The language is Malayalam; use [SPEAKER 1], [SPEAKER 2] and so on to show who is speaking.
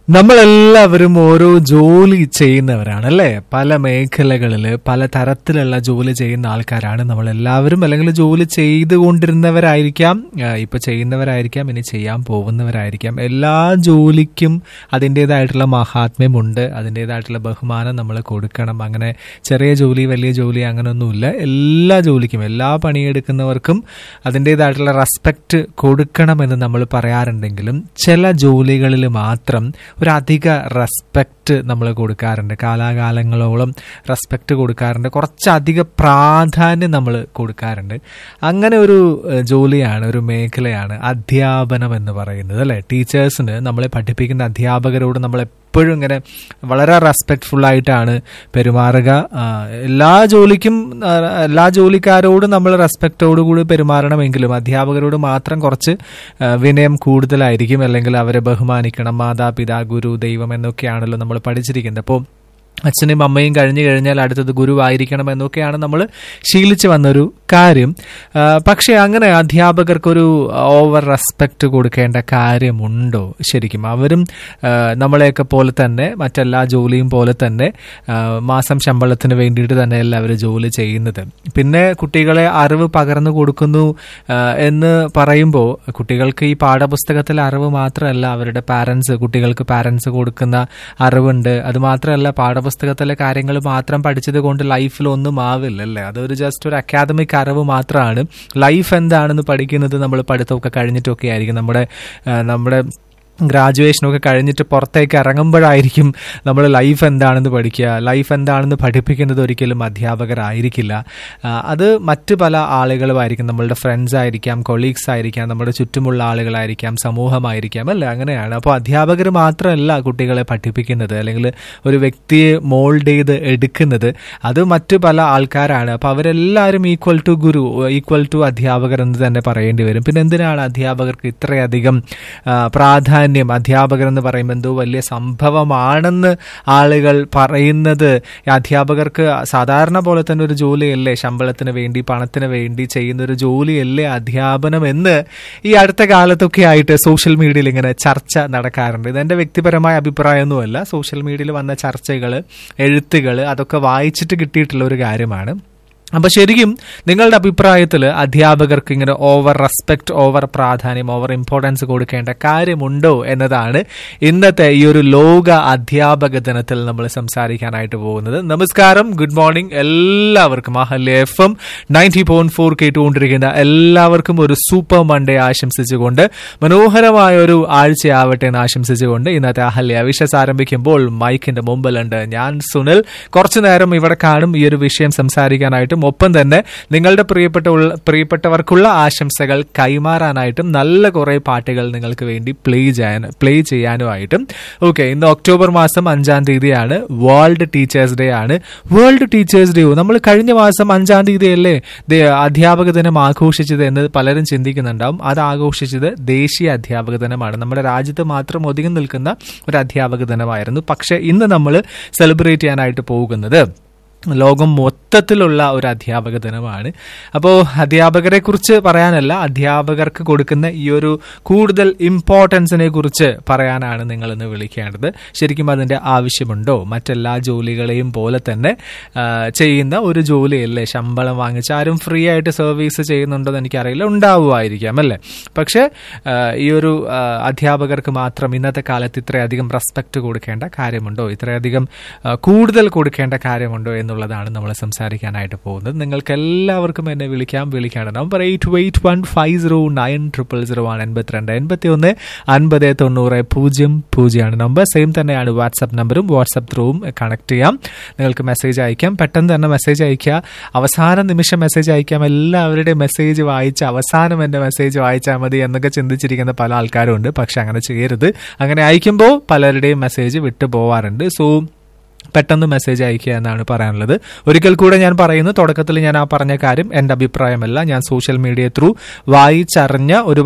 [SPEAKER 1] നമ്മളെല്ലാവരും ഓരോ ജോലി ചെയ്യുന്നവരാണ് അല്ലേ പല മേഖലകളിൽ പല തരത്തിലുള്ള ജോലി ചെയ്യുന്ന ആൾക്കാരാണ് നമ്മളെല്ലാവരും അല്ലെങ്കിൽ ജോലി ചെയ്തുകൊണ്ടിരുന്നവരായിരിക്കാം ആ, ഇപ്പൊ ചെയ്യുന്നവരായിരിക്കാം ഇനി ചെയ്യാൻ പോകുന്നവരായിരിക്കാം എല്ലാ ജോലിക്കും അതിൻ്റെതായിട്ടുള്ള മഹാത്മ്യമുണ്ട് അതിൻ്റെതായിട്ടുള്ള ബഹുമാനം നമ്മൾ കൊടുക്കണം അങ്ങനെ ചെറിയ ജോലി വലിയ ജോലി അങ്ങനെയൊന്നുമില്ല എല്ലാ ജോലിക്കും എല്ലാ പണിയെടുക്കുന്നവർക്കും അതിൻ്റെതായിട്ടുള്ള റെസ്പെക്റ്റ് കൊടുക്കണമെന്ന് നമ്മൾ പറയാറുണ്ടെങ്കിലും ചില ജോലികളിൽ മാത്രം ഒരു അധിക റെസ്പെക്റ്റ് നമ്മൾ കൊടുക്കാറുണ്ട് കാലാകാലങ്ങളോളം റെസ്പെക്റ്റ് കൊടുക്കാറുണ്ട് കുറച്ചധിക പ്രാധാന്യം നമ്മൾ കൊടുക്കാറുണ്ട് അങ്ങനെ ഒരു ഏഹ്, ജോലിയാണ് ഒരു മേഖലയാണ് അധ്യാപനം എന്ന് പറയുന്നത് അല്ലെ ടീച്ചേഴ്സിന് നമ്മളെ പഠിപ്പിക്കുന്ന അധ്യാപകരോട് നമ്മൾ എപ്പോഴും ഇങ്ങനെ വളരെ റെസ്പെക്ട്ഫുൾ ആയിട്ടാണ് പെരുമാറുക ആ, എല്ലാ ജോലിക്കും ആ, എല്ലാ ജോലിക്കാരോടും നമ്മൾ റെസ്പെക്റ്റോടുകൂടി പെരുമാറണമെങ്കിലും അധ്യാപകരോട് മാത്രം കുറച്ച് ആ, വിനയം കൂടുതലായിരിക്കും അല്ലെങ്കിൽ അവരെ ബഹുമാനിക്കണം മാതാപിതാ ഗുരു ദൈവം എന്നൊക്കെയാണല്ലോ നമ്മൾ പഠിച്ചിരിക്കുന്നത് അപ്പോൾ അച്ഛനും അമ്മയും കഴിഞ്ഞു കഴിഞ്ഞാൽ അടുത്തത് ഗുരുവായിരിക്കണം എന്നൊക്കെയാണ് നമ്മൾ ശീലിച്ചു വന്നൊരു കാര്യം ആ, പക്ഷേ അങ്ങനെ അധ്യാപകർക്കൊരു ഓവർ റെസ്പെക്റ്റ് കൊടുക്കേണ്ട കാര്യമുണ്ടോ ശരിക്കും അവരും ആ, നമ്മളെയൊക്കെ പോലെ തന്നെ മറ്റെല്ലാ ജോലിയും പോലെ തന്നെ ആ, മാസം ശമ്പളത്തിന് വേണ്ടിയിട്ട് തന്നെ എല്ലാവരും ജോലി ചെയ്യുന്നത് പിന്നെ കുട്ടികളെ അറിവ് പകർന്നു കൊടുക്കുന്നു ആ, എന്ന് പറയുമ്പോൾ കുട്ടികൾക്ക് ഈ പാഠപുസ്തകത്തിലെ അറിവ് മാത്രമല്ല അവരുടെ പാരൻസ് കുട്ടികൾക്ക് പാരൻസ് കൊടുക്കുന്ന അറിവുണ്ട് അത് മാത്രമല്ല പാഠപുസ്തകത്തിലെ കാര്യങ്ങൾ മാത്രം പഠിച്ചത് കൊണ്ട് ലൈഫിൽ ഒന്നും ആവില്ല അല്ലേ അതൊരു ജസ്റ്റ് ഒരു അക്കാദമിക് അറിവ് മാത്രമാണ് ലൈഫ് എന്താണെന്ന് പഠിക്കുന്നത് നമ്മൾ പഠിത്തമൊക്കെ കഴിഞ്ഞിട്ടൊക്കെ ആയിരിക്കും നമ്മുടെ ആ, നമ്മുടെ ഗ്രാജുവേഷനൊക്കെ കഴിഞ്ഞിട്ട് പുറത്തേക്ക് ഇറങ്ങുമ്പോഴായിരിക്കും നമ്മൾ ലൈഫ് എന്താണെന്ന് പഠിക്കുക ലൈഫ് എന്താണെന്ന് പഠിപ്പിക്കുന്നത് ഒരിക്കലും അധ്യാപകരായിരിക്കില്ല ആ, അത് മറ്റ് പല ആളുകളുമായിരിക്കും നമ്മളുടെ ഫ്രണ്ട്സ് ആയിരിക്കാം കൊളീഗ്സ് ആയിരിക്കാം നമ്മുടെ ചുറ്റുമുള്ള ആളുകളായിരിക്കാം സമൂഹമായിരിക്കാം അല്ലേ അങ്ങനെയാണ് അപ്പോൾ അധ്യാപകർ മാത്രമല്ല കുട്ടികളെ പഠിപ്പിക്കുന്നത് അല്ലെങ്കിൽ ഒരു വ്യക്തിയെ മോൾഡ് ചെയ്ത് എടുക്കുന്നത് അത് മറ്റു പല ആൾക്കാരാണ് അപ്പോൾ അവരെല്ലാവരും ഈക്വൽ ടു ഗുരു ഈക്വൽ ടു അധ്യാപകർ എന്ന് തന്നെ പറയേണ്ടി വരും പിന്നെ എന്തിനാണ് അധ്യാപകർക്ക് ഇത്രയധികം ആ, പ്രാധാന്യം അധ്യാപകർ എന്ന് പറയുമ്പോൾ എന്തോ വലിയ സംഭവമാണെന്ന് ആളുകൾ പറയുന്നത് ഈ അധ്യാപകർക്ക് സാധാരണ പോലെ തന്നെ ഒരു ജോലിയല്ലേ ശമ്പളത്തിന് വേണ്ടി പണത്തിന് വേണ്ടി ചെയ്യുന്ന ഒരു ജോലിയല്ലേ അധ്യാപനം എന്ന് ഈ അടുത്ത കാലത്തൊക്കെ ആയിട്ട് സോഷ്യൽ മീഡിയയിൽ ഇങ്ങനെ ചർച്ച നടക്കാറുണ്ട് ഇതെന്റെ വ്യക്തിപരമായ അഭിപ്രായമൊന്നുമല്ല സോഷ്യൽ മീഡിയയിൽ വന്ന ചർച്ചകൾ എഴുത്തുകൾ അതൊക്കെ വായിച്ചിട്ട് കിട്ടിയിട്ടുള്ള ഒരു കാര്യമാണ് അപ്പൊ ശരിക്കും നിങ്ങളുടെ അഭിപ്രായത്തിൽ അധ്യാപകർക്ക് ഇങ്ങനെ ഓവർ റെസ്പെക്ട് ഓവർ പ്രാധാന്യം ഓവർ ഇമ്പോർട്ടൻസ് കൊടുക്കേണ്ട കാര്യമുണ്ടോ എന്നതാണ് ഇന്നത്തെ ഈ ഒരു ലോക അധ്യാപക ദിനത്തിൽ നമ്മൾ സംസാരിക്കാനായിട്ട് പോകുന്നത് നമസ്കാരം ഗുഡ് മോർണിംഗ് എല്ലാവർക്കും Ahalya F M ninety point four കേട്ടുകൊണ്ടിരിക്കുന്ന എല്ലാവർക്കും ഒരു സൂപ്പർ മൺഡേ ആശംസിച്ചുകൊണ്ട് മനോഹരമായ ഒരു ആഴ്ചയാവട്ടെ എന്ന് ആശംസിച്ചുകൊണ്ട് ഇന്നത്തെ അഹല്യ വിഷസ് ആരംഭിക്കുമ്പോൾ മൈക്കിന്റെ മുമ്പിലുണ്ട് ഞാൻ സുനിൽ കുറച്ചു നേരം ഇവിടെ കാണും ഈ ഒരു വിഷയം സംസാരിക്കാനായിട്ടും ഒപ്പം തന്നെ നിങ്ങളുടെ പ്രിയപ്പെട്ട ഉള്ള- പ്രിയപ്പെട്ടവർക്കുള്ള ആശംസകൾ കൈമാറാനായിട്ടും നല്ല കുറെ പാട്ടുകൾ നിങ്ങൾക്ക് വേണ്ടി പ്ലേ ചെയ്യാൻ പ്ലേ ചെയ്യാനുമായിട്ടും ഓക്കെ ഇന്ന് ഒക്ടോബർ മാസം അഞ്ചാം തീയതിയാണ് വേൾഡ് ടീച്ചേഴ്സ് ഡേ ആണ് വേൾഡ് ടീച്ചേഴ്സ് ഡേ നമ്മൾ കഴിഞ്ഞ മാസം അഞ്ചാം തീയതിയല്ലേ ദേ- അധ്യാപക ദിനം ആഘോഷിച്ചത് എന്ന് പലരും ചിന്തിക്കുന്നുണ്ടാവും അത് ആഘോഷിച്ചത് ദേശീയ അധ്യാപക ദിനമാണ് നമ്മുടെ രാജ്യത്ത് മാത്രം ഒതുങ്ങി നിൽക്കുന്ന ഒരു അധ്യാപക ദിനമായിരുന്നു പക്ഷെ ഇന്ന് നമ്മൾ സെലിബ്രേറ്റ് ചെയ്യാനായിട്ട് പോകുന്നത് ലോകം മൊത്തത്തിലുള്ള ഒരു അധ്യാപക ദിനമാണ് അപ്പോൾ അധ്യാപകരെ കുറിച്ച് പറയാനല്ല അധ്യാപകർക്ക് കൊടുക്കുന്ന ഈ ഒരു കൂടുതൽ ഇമ്പോർട്ടൻസിനെ കുറിച്ച് പറയാനാണ് നിങ്ങൾ ഇന്ന് വിളിക്കേണ്ടത് ശരിക്കും അതിന്റെ ആവശ്യമുണ്ടോ മറ്റെല്ലാ ജോലികളെയും പോലെ തന്നെ ആ, ചെയ്യുന്ന ഒരു ജോലിയല്ലേ ശമ്പളം വാങ്ങിച്ച് ആരും ഫ്രീ ആയിട്ട് സർവീസ് ചെയ്യുന്നുണ്ടോ എന്ന് എനിക്കറിയില്ല ഉണ്ടാവുമായിരിക്കാം അല്ലേ പക്ഷേ ആ, ഈ ഒരു ആ, അധ്യാപകർക്ക് മാത്രം ഇന്നത്തെ കാലത്ത് ഇത്രയധികം റെസ്പെക്ട് കൊടുക്കേണ്ട കാര്യമുണ്ടോ ഇത്രയധികം ആ, കൂടുതൽ കൊടുക്കേണ്ട കാര്യമുണ്ടോ എന്നുള്ളതാണ് നമ്മൾ സംസാരിക്കാനായിട്ട് പോകുന്നത് നിങ്ങൾക്ക് എല്ലാവർക്കും എന്നെ വിളിക്കാം വിളിക്കാണ് number eight eight one five zero nine triple zero ആണ് എൺപത്തിരണ്ട് എൺപത്തി ഒന്ന് അൻപത് തൊണ്ണൂറ് പൂജ്യം പൂജ്യമാണ് നമ്പർ സെയിം തന്നെയാണ് വാട്സപ്പ് നമ്പറും വാട്സപ്പ് ത്രൂവും കണക്ട് ചെയ്യാം നിങ്ങൾക്ക് മെസ്സേജ് അയക്കാം പെട്ടെന്ന് തന്നെ മെസ്സേജ് അയക്കുക അവസാന നിമിഷം മെസ്സേജ് അയക്കാം എല്ലാവരുടെയും മെസ്സേജ് വായിച്ച് അവസാനം എൻ്റെ മെസ്സേജ് വായിച്ചാൽ മതി എന്നൊക്കെ ചിന്തിച്ചിരിക്കുന്ന പല ആൾക്കാരും ഉണ്ട് പക്ഷെ അങ്ങനെ ചെയ്യരുത് അങ്ങനെ അയക്കുമ്പോൾ പലരുടെയും മെസ്സേജ് വിട്ടു പോവാറുണ്ട് സോ പെട്ടെന്ന് മെസ്സേജ് അയക്കുക എന്നാണ് പറയാനുള്ളത് ഒരിക്കൽ കൂടെ ഞാൻ പറയുന്നു തുടക്കത്തിൽ ഞാൻ ആ പറഞ്ഞ കാര്യം എന്റെ അഭിപ്രായമല്ല ഞാൻ സോഷ്യൽ മീഡിയ ത്രൂ വായിച്ചറിഞ്ഞ ഒരു